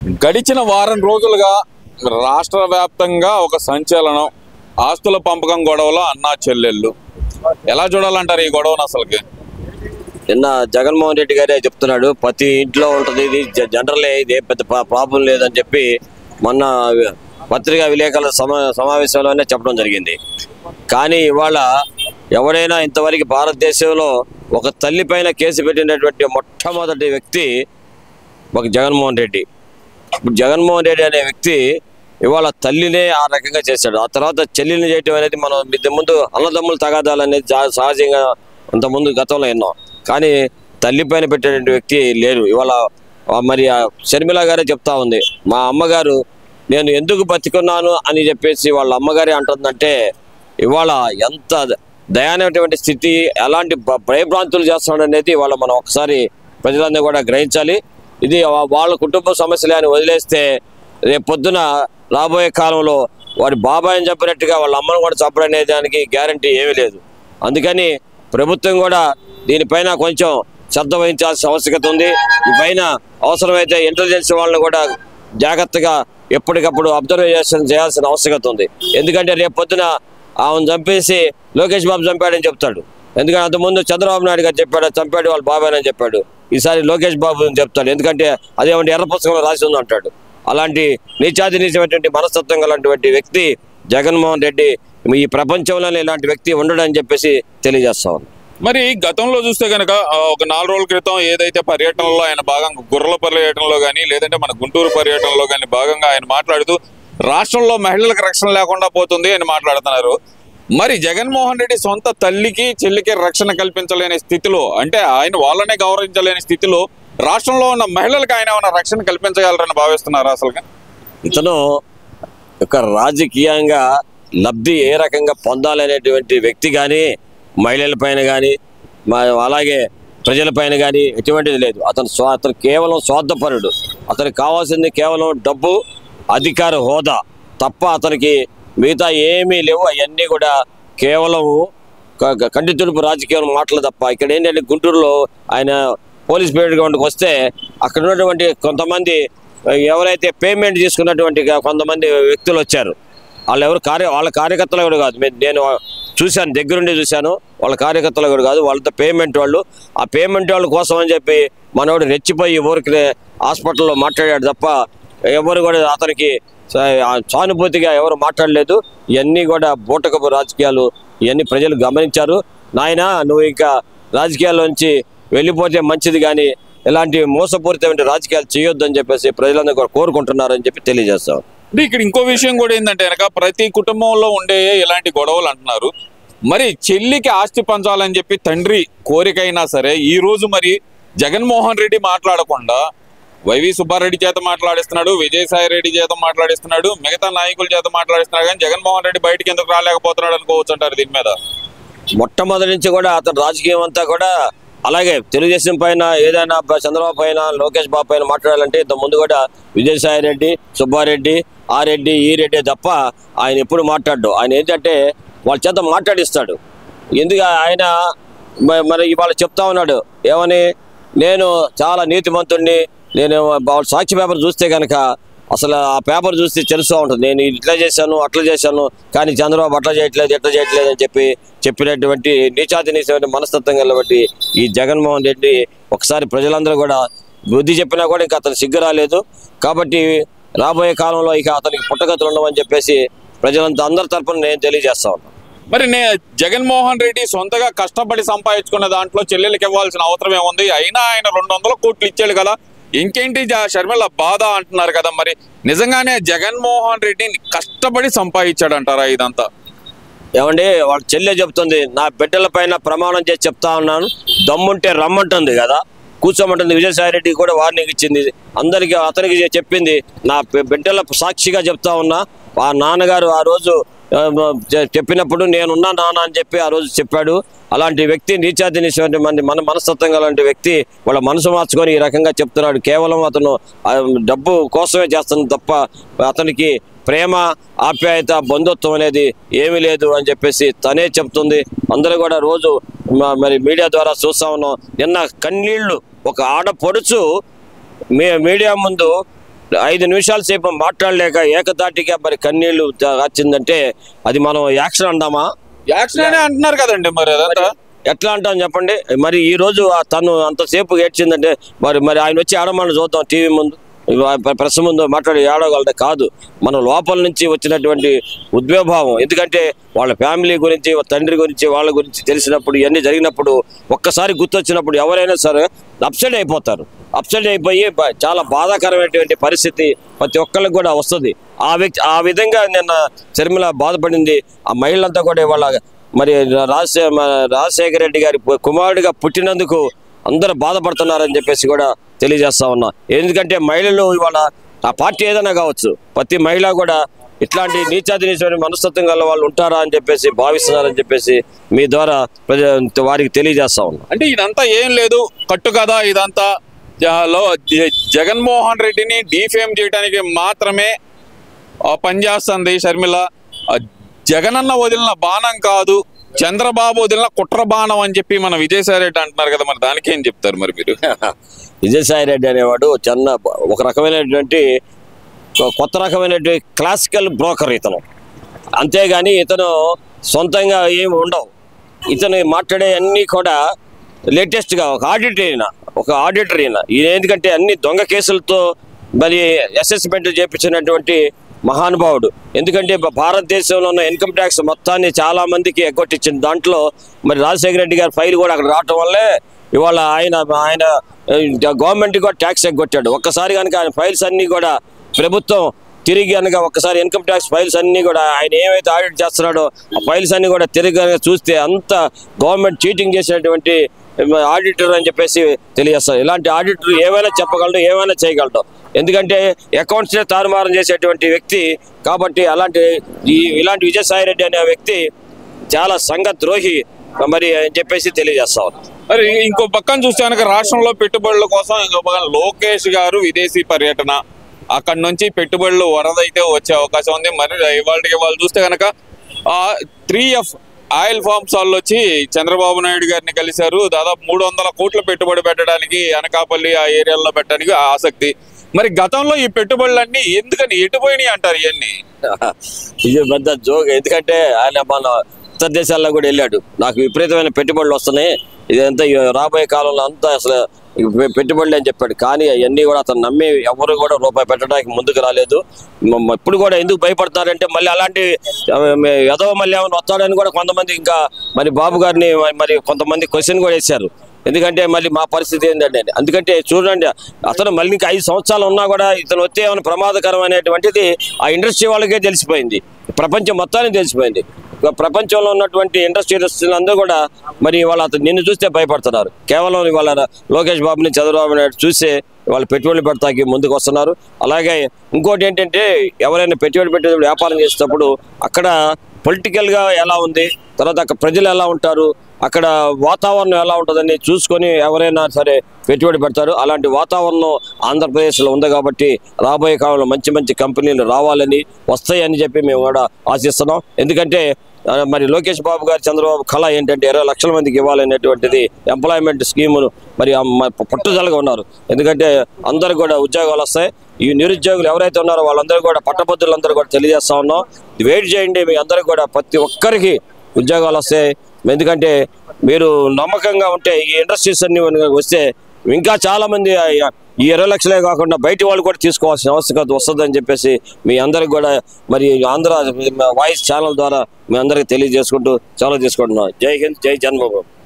గడిచిన వారం రోజులుగా రాష్ట్ర వ్యాప్తంగా ఒక సంచలనం ఆస్తుల పంపకం గొడవలో అన్నా చెల్లెళ్ళు ఎలా చూడాలంటారు ఈ గొడవను అసలుకి నిన్న జగన్మోహన్ రెడ్డి గారే చెప్తున్నాడు ప్రతి ఇంట్లో ఉంటుంది ఇది జ- జనరలే ఇది ఏం పెద్ద ప్రా- ప్రాబ్లం లేదని చెప్పి మొన్న పత్రికా విలేకరుల సమా సమావేశంలోనే చెప్పడం జరిగింది కానీ ఇవాళ ఎవరైనా ఇంతవరకు భారతదేశంలో ఒక తల్లి పైన కేసు పెట్టినటువంటి మొట్టమొదటి వ్యక్తి ఒక జగన్మోహన్ రెడ్డి ఇప్పుడు జగన్మోహన్ రెడ్డి అనే వ్యక్తి ఇవాళ తల్లినే ఆ రకంగా చేశాడు ఆ తర్వాత చెల్లిని చేయటం అనేది మనం ఇంత ముందు అన్నదమ్ములు తగాదాలు అనేది జా- సహజంగా ఇంత ముందు గతంలో విన్నాం కానీ తల్లి పైన పెట్టేటువంటి వ్యక్తి లేరు ఇవాళ ఆ మరి ఆ షర్మిల గారే చెప్తా ఉంది మా అమ్మగారు నేను ఎందుకు బతికున్నాను అని చెప్పేసి వాళ్ళ అమ్మగారే అంటుందంటే ఇవాళ ఎంత దయానటువంటి స్థితి ఎలాంటి భ- భయభ్రాంతులు చేస్తున్నాడు అనేది ఇవాళ మనం ఒకసారి ప్రజలందరూ కూడా గ్రహించాలి ఇది వా- వాళ్ళ కుటుంబ సమస్యలే అని వదిలేస్తే రేపు పొద్దున రాబోయే కాలంలో వాడి బాబాయిని చెప్పినట్టుగా వాళ్ళ అమ్మను కూడా చంపడనే దానికి గ్యారంటీ ఏమీ లేదు అందుకని ప్రభుత్వం కూడా దీనిపైన కొంచెం శ్రద్ధ వహించాల్సిన ఆవశ్యకత ఉంది ఈ పైన అవసరమైతే ఇంటెలిజెన్స్ వాళ్ళని కూడా జాగ్రత్తగా ఎప్పటికప్పుడు అబ్జర్వేషన్ చేయాల్సిన ఆవశ్యకత ఉంది ఎందుకంటే రేపు పొద్దున ఆమెను చంపేసి లోకేష్ బాబు చంపాడని చెప్తాడు ఎందుకంటే అంతకుముందు చంద్రబాబు నాయుడు గారు చెప్పాడు చంపాడు వాళ్ళ బాబాయ్ అని చెప్పాడు ఈసారి లోకేష్ బాబు అని చెప్తాడు ఎందుకంటే అదేమంటే ఎర్ర పుస్తకంలో రాసి ఉంది అంటాడు అలాంటి నీచాది నీచమైనటువంటి మనస్తత్వం గలటువంటి వ్యక్తి జగన్మోహన్ రెడ్డి ఈ ప్రపంచంలోనే ఇలాంటి వ్యక్తి ఉండడని చెప్పేసి తెలియజేస్తా ఉన్నాను మరి గతంలో చూస్తే కనుక ఆ, ఒక నాలుగు రోజుల క్రితం ఏదైతే పర్యటనలో ఆయన భాగంగా గుర్రల పర్యటనలో కానీ లేదంటే మన గుంటూరు పర్యటనలో కానీ భాగంగా ఆయన మాట్లాడుతూ రాష్ట్రంలో మహిళలకు రక్షణ లేకుండా పోతుంది అని మాట్లాడుతున్నారు మరి జగన్మోహన్ రెడ్డి సొంత తల్లికి చెల్లికి రక్షణ కల్పించలేని స్థితిలో అంటే ఆయన వాళ్ళనే గౌరవించలేని స్థితిలో రాష్ట్రంలో ఉన్న మహిళలకు ఆయన ఏమైనా రక్షణ కల్పించగలరని భావిస్తున్నారు అసలు ఇతను ఒక రాజకీయంగా లబ్ధి ఏ రకంగా పొందాలనేటువంటి వ్యక్తి కానీ మహిళల పైన కానీ అలాగే ప్రజల పైన కానీ ఎటువంటిది లేదు అతను స్వా అతను కేవలం స్వార్థపరుడు అతనికి కావాల్సింది కేవలం డబ్బు అధికార హోదా తప్ప అతనికి మిగతా ఏమీ లేవు అవన్నీ కూడా కేవలం క- క- కంటి తుడుపు రాజకీయం మాటలు తప్ప ఇక్కడ ఏంటంటే గుంటూరులో ఆయన పోలీస్ పీరియడ్ గ్రౌండ్కి వస్తే అక్కడ ఉన్నటువంటి కొంతమంది ఎవరైతే పేమెంట్ తీసుకున్నటువంటి గా- కొంతమంది వ్యక్తులు వచ్చారు వాళ్ళు ఎవరు కార్య వాళ్ళ కార్యకర్తలు ఎవరు కాదు మే- నేను చూశాను దగ్గరుండి చూశాను వాళ్ళ కార్యకర్తలు ఎవరు కాదు వాళ్ళతో పేమెంట్ వాళ్ళు ఆ పేమెంట్ వాళ్ళ కోసం అని చెప్పి మనోడు రెచ్చిపోయి ఊరికి హాస్పిటల్లో మాట్లాడాడు తప్ప ఎవరు కూడా అతనికి స- ఆ సానుభూతిగా ఎవరు మాట్లాడలేదు ఇవన్నీ కూడా బూటకపు రాజకీయాలు ఇవన్నీ ప్రజలు గమనించారు నాయన నువ్వు ఇంకా రాజకీయాల్లోంచి వెళ్ళిపోతే మంచిది కానీ ఇలాంటి మోసపూరితమైన రాజకీయాలు చేయొద్దని చెప్పేసి ప్రజలందరూ కూడా కోరుకుంటున్నారని చెప్పి తెలియజేస్తాం అంటే ఇక్కడ ఇంకో విషయం కూడా ఏంటంటే కనుక ప్రతి కుటుంబంలో ఉండే ఇలాంటి గొడవలు అంటున్నారు మరి చెల్లికి ఆస్తి పంచాలని చెప్పి తండ్రి కోరికైనా సరే ఈ రోజు మరి జగన్మోహన్ రెడ్డి మాట్లాడకుండా వైవి సుబ్బారెడ్డి చేత మాట్లాడిస్తున్నాడు విజయసాయి రెడ్డి చేత మాట్లాడిస్తున్నాడు మిగతా నాయకుల చేత మాట్లాడిస్తున్నాడు కానీ జగన్మోహన్ రెడ్డి బయటికి ఎందుకు రాలేకపోతున్నాడు అనుకోవచ్చు అంటారు దీని మీద మొట్టమొదటి నుంచి కూడా అతను రాజకీయం అంతా కూడా అలాగే తెలుగుదేశం పైన ఏదైనా బ- చంద్రబాబు పైన లోకేష్ బాబు పైన మాట్లాడాలంటే ఇంత ముందు కూడా విజయసాయి రెడ్డి సుబ్బారెడ్డి ఆ రెడ్డి ఈ రెడ్డి తప్ప ఆయన ఎప్పుడు మాట్లాడు ఆయన ఏంటంటే వాళ్ళ చేత మాట్లాడిస్తాడు ఎందుకు ఆయన మ- మరి ఇవాళ చెప్తా ఉన్నాడు ఏమని నేను చాలా నీతిమంతుణ్ణి నేను వాళ్ళ సాక్షి పేపర్ చూస్తే కనుక అసలు ఆ పేపర్ చూస్తే తెలుస్తూ ఉంటుంది నేను ఇట్లా చేశాను అట్లా చేశాను కానీ చంద్రబాబు అట్లా చేయట్లేదు ఇట్లా చేయట్లేదు అని చెప్పి చెప్పినటువంటి నీచాతి నీచమైన మనస్తత్వం కాబట్టి ఈ జగన్మోహన్ రెడ్డి ఒకసారి ప్రజలందరూ కూడా బుద్ధి చెప్పినా కూడా ఇంకా అతను సిగ్గు రాలేదు కాబట్టి రాబోయే కాలంలో ఇక అతనికి పుట్టగతులు ఉండవని చెప్పేసి ప్రజలంతా అందరి తరపున నేను తెలియజేస్తా ఉన్నాను మరి నే జగన్మోహన్ రెడ్డి సొంతగా కష్టపడి సంపాదించుకున్న దాంట్లో చెల్లెలకి ఇవ్వాల్సిన అవసరం ఏముంది అయినా ఆయన రెండు వందల కోట్లు ఇచ్చాడు కదా ఇంకేంటి జ- షర్మిల బాధ అంటున్నారు కదా మరి నిజంగానే జగన్మోహన్ రెడ్డిని కష్టపడి సంపాదించాడు అంటారా ఇదంతా ఏమండి వాళ్ళ చెల్లె చెప్తుంది నా బిడ్డల పైన ప్రమాణం చేసి చెప్తా ఉన్నాను దమ్ముంటే రమ్మంటుంది కదా కూర్చోమంటుంది విజయసాయి రెడ్డి కూడా వార్నింగ్ ఇచ్చింది అందరికి అతనికి చెప్పింది నా బి- బిడ్డల సాక్షిగా చెప్తా ఉన్నా ఆ నాన్నగారు ఆ రోజు ఆ, చె- చెప్పినప్పుడు నేనున్నా నాన్న అని చెప్పి ఆ రోజు చెప్పాడు అలాంటి వ్యక్తి నీచాతి నీచమైన మంది మన మనస్తత్వం గలాంటి వ్యక్తి వాళ్ళ మనసు మార్చుకొని ఈ రకంగా చెప్తున్నాడు కేవలం అతను ఆ, డబ్బు కోసమే చేస్తుంది తప్ప అతనికి ప్రేమ ఆప్యాయత బంధుత్వం అనేది ఏమీ లేదు అని చెప్పేసి తనే చెప్తుంది అందరూ కూడా రోజు మ- మరి మీడియా ద్వారా చూస్తా ఉన్నాం నిన్న కన్నీళ్లు ఒక ఆడపడుచు మీ మీడియా ముందు ఐదు నిమిషాల సేపు మాట్లాడలేక ఏకదాటిగా మరి కన్నీళ్లు వచ్చిందంటే అది మనం యాక్షన్ అందామా యాక్షన్ అనే అంటున్నారు కదండి మరి అదంతా ఎట్లా అంటాం చెప్పండి మరి ఈ రోజు ఆ తను అంతసేపు ఏడ్చిందంటే మరి మరి ఆయన వచ్చి ఆడమని చూద్దాం టీవీ ముందు ప్రెస్ ముందు మాట్లాడి ఆడగలడే కాదు మన లోపల నుంచి వచ్చినటువంటి ఉద్వేగభావం ఎందుకంటే వాళ్ళ ఫ్యామిలీ గురించి వాళ్ళ తండ్రి గురించి వాళ్ళ గురించి తెలిసినప్పుడు ఇవన్నీ జరిగినప్పుడు ఒక్కసారి గుర్తొచ్చినప్పుడు ఎవరైనా సరే అప్సెట్ అయిపోతారు అప్సెట్ అయిపోయి బ- చాలా బాధాకరమైనటువంటి పరిస్థితి ప్రతి ఒక్కరికి కూడా వస్తుంది ఆ వ్యక్తి ఆ విధంగా నిన్న శర్మిల బాధపడింది ఆ మహిళంతా కూడా ఇవాళ మరి రాజశే మన రాజశేఖర రెడ్డి గారి పు- కుమారుడిగా పుట్టినందుకు అందరూ బాధపడుతున్నారని చెప్పేసి కూడా తెలియజేస్తా ఉన్నా ఎందుకంటే మహిళలు ఇవాళ ఆ పార్టీ ఏదైనా కావచ్చు ప్రతి మహిళ కూడా ఇట్లాంటి నీచాది నీచమైన మనస్తత్వం గల వాళ్ళు ఉంటారా అని చెప్పేసి భావిస్తున్నారని చెప్పేసి మీ ద్వారా ప్రజ వారికి తెలియజేస్తా ఉన్నా అంటే ఇదంతా ఏం లేదు కట్టు కదా ఇదంతా జ- లో జ- జగన్మోహన్ రెడ్డిని డిఫేమ్ చేయడానికి మాత్రమే ఆ, పనిచేస్తుంది షర్మిల ఆ, జగనన్న వదిలిన బాణం కాదు చంద్రబాబు వదిలిన కుట్ర బాణం అని చెప్పి మన విజయసాయి రెడ్డి అంటున్నారు కదా మరి దానికి ఏం చెప్తారు మరి మీరు విజయసాయి రెడ్డి అనేవాడు చిన్న ఒక రకమైనటువంటి ఒక కొత్త రకమైనటువంటి క్లాసికల్ బ్రోకర్ ఇతను అంతేగాని ఇతను సొంతంగా ఏమి ఉండవు ఇతను మాట్లాడే అన్నీ కూడా లేటెస్ట్గా ఒక ఆడిటర్ అయిన ఒక ఆడిటర్ అయిన ఈయన ఎందుకంటే అన్ని దొంగ కేసులతో మరి అసెస్మెంట్ చేపించినటువంటి మహానుభావుడు ఎందుకంటే భ- భారతదేశంలో ఉన్న ఇన్కమ్ ట్యాక్స్ మొత్తాన్ని చాలా మందికి ఎగ్గొట్టించిన దాంట్లో మరి రాజశేఖర రెడ్డి గారి ఫైల్ కూడా అక్కడ రావటం వల్లే ఇవాళ ఆయన ఆయన గవర్నమెంట్ కూడా ట్యాక్స్ ఎగ్గొట్టాడు ఒక్కసారి కనుక ఆయన ఫైల్స్ అన్నీ కూడా ప్రభుత్వం తిరిగి కనుక ఒక్కసారి ఇన్కమ్ ట్యాక్స్ ఫైల్స్ అన్నీ కూడా ఆయన ఏమైతే ఆడిట్ చేస్తున్నాడో ఆ ఫైల్స్ అన్నీ కూడా తిరిగి కనుక చూస్తే అంత గవర్నమెంట్ చీటింగ్ చేసినటువంటి ఆడిటర్ అని చెప్పేసి తెలియజేస్తారు ఇలాంటి ఆడిటర్ ఏమైనా చెప్పగలడు ఏమైనా చేయగలడు ఎందుకంటే అకౌంట్స్నే తారుమారం చేసేటువంటి వ్యక్తి కాబట్టి అలాంటి ఈ ఇలాంటి విజయసాయి రెడ్డి అనే వ్యక్తి చాలా సంఘ ద్రోహి మరి అని చెప్పేసి తెలియజేస్తా ఉన్నాను మరి ఇంకో పక్కన చూస్తే కనుక రాష్ట్రంలో పెట్టుబడుల కోసం ఇంకో పక్కన లోకేష్ గారు విదేశీ పర్యటన అక్కడ నుంచి పెట్టుబడులు వరద అయితే వచ్చే అవకాశం ఉంది మరి ఇవాళకి వాళ్ళు చూస్తే కనుక త్రీ ఎఫ్ ఆయిల్ ఫార్మ్స్ వాళ్ళు వచ్చి చంద్రబాబు నాయుడు గారిని కలిశారు దాదాపు మూడు వందల కోట్ల పెట్టుబడి పెట్టడానికి అనకాపల్లి ఆ ఏరియాలో పెట్టడానికి ఆసక్తి మరి గతంలో ఈ పెట్టుబడులన్నీ ఎందుకని ఎటుపోయినాయి అంటారు ఇవన్నీ ఇది పెద్ద జోక్ ఎందుకంటే ఆయన మన ఇతర దేశాల్లో కూడా వెళ్ళాడు నాకు విపరీతమైన పెట్టుబడులు వస్తున్నాయి ఇదంతా ఈ రాబోయే కాలంలో అంతా అసలు పె- పెట్టుబడులు అని చెప్పాడు కానీ అవన్నీ కూడా అతను నమ్మి ఎవరు కూడా రూపాయి పెట్టడానికి ముందుకు రాలేదు మ- మ- ఇప్పుడు కూడా ఎందుకు భయపడతారంటే మళ్ళీ అలాంటి ఎదవ మళ్ళీ ఏమైనా వస్తాడని కూడా కొంతమంది ఇంకా మరి బాబు గారిని మ- మరి కొంతమంది క్వశ్చన్ కూడా వేశారు ఎందుకంటే మళ్ళీ మా పరిస్థితి ఏంటంటే అని. ఎందుకంటే చూడండి అతను మళ్ళీ ఇంకా ఐదు సంవత్సరాలు ఉన్నా కూడా ఇతను వచ్చే ఏమైనా ప్రమాదకరం అనేటువంటిది ఆ ఇండస్ట్రీ వాళ్ళకే తెలిసిపోయింది ప్రపంచం మొత్తానికి తెలిసిపోయింది ఇక ప్రపంచంలో ఉన్నటువంటి ఇండస్ట్రియలిస్టులు అందరూ కూడా మరి వాళ్ళ అతను నిన్ను చూస్తే భయపడుతున్నారు కేవలం ఇవాళ లోకేష్ బాబుని చంద్రబాబు నాయుడు చూసే వాళ్ళు పెట్టుబడులు పెడతాకి ముందుకు వస్తున్నారు అలాగే ఇంకోటి ఏంటంటే ఎవరైనా పెట్టుబడి పెట్టేటప్పుడు వ్యాపారం చేసేటప్పుడు అక్కడ పొలిటికల్గా ఎలా ఉంది తర్వాత అక్కడ ప్రజలు ఎలా ఉంటారు అక్కడ వాతావరణం ఎలా ఉంటుందని చూసుకొని ఎవరైనా సరే పెట్టుబడి పెడతారు అలాంటి వాతావరణం ఆంధ్రప్రదేశ్లో ఉంది కాబట్టి రాబోయే కాలంలో మంచి మంచి కంపెనీలు రావాలని వస్తాయని చెప్పి మేము కూడా ఆశిస్తున్నాం ఎందుకంటే ఆ, మరి లోకేష్ బాబు గారు చంద్రబాబు కళ ఏంటంటే ఇరవై లక్షల మందికి ఇవ్వాలనేటువంటిది ఎంప్లాయ్మెంట్ స్కీమును మరి ఆ మ- పట్టుదలగా ఉన్నారు ఎందుకంటే అందరూ కూడా ఉద్యోగాలు వస్తాయి ఈ నిరుద్యోగులు ఎవరైతే ఉన్నారో వాళ్ళందరూ కూడా పట్టభద్రులందరూ కూడా తెలియజేస్తా ఉన్నాం వెయిట్ చేయండి మీ అందరికి కూడా ప్రతి ఒక్కరికి ఉద్యోగాలు వస్తాయి ఎందుకంటే మీరు నమ్మకంగా ఉంటే ఈ ఇండస్ట్రీస్ అన్ని కనుక వస్తే ఇంకా చాలా మంది ఆ- ఈ ఇరవై లక్షలే కాకుండా బయట వాళ్ళు కూడా తీసుకోవాల్సిన అవసరం వస్తుందని చెప్పేసి మీ అందరికి కూడా మరి ఆంధ్ర వాయిస్ ఛానల్ ద్వారా మీ అందరికి తెలియజేసుకుంటూ చాలా తీసుకుంటున్నాం జై హింద్ జై జన్మభూమి